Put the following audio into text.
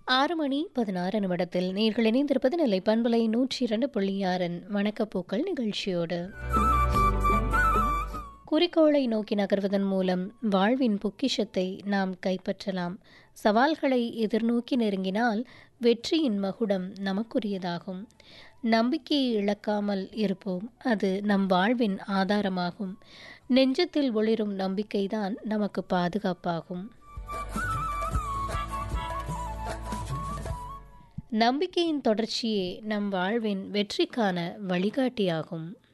ஆறு மணி பதினாறு நிமிடத்தில் நேர்கள் இணைந்திருப்பது நிலை பண்பலை நூற்றி இரண்டு புள்ளி ஆறின் வணக்கப்பூக்கள் நிகழ்ச்சியோடு குறிக்கோளை நோக்கி நகர்வதன் மூலம் வாழ்வின் பொக்கிஷத்தை நாம் கைப்பற்றலாம் சவால்களை எதிர்நோக்கி நெருங்கினால் வெற்றியின் மகுடம் நமக்குரியதாகும் நம்பிக்கையை இழக்காமல் இருப்போம் அது நம் வாழ்வின் ஆதாரமாகும் நெஞ்சத்தில் ஒளிரும் நம்பிக்கைதான் நமக்கு பாதுகாப்பாகும் நம்பிக்கையின் தொடர்ச்சியே நம் வாழ்வின் வெற்றிக்கான வழிகாட்டியாகும்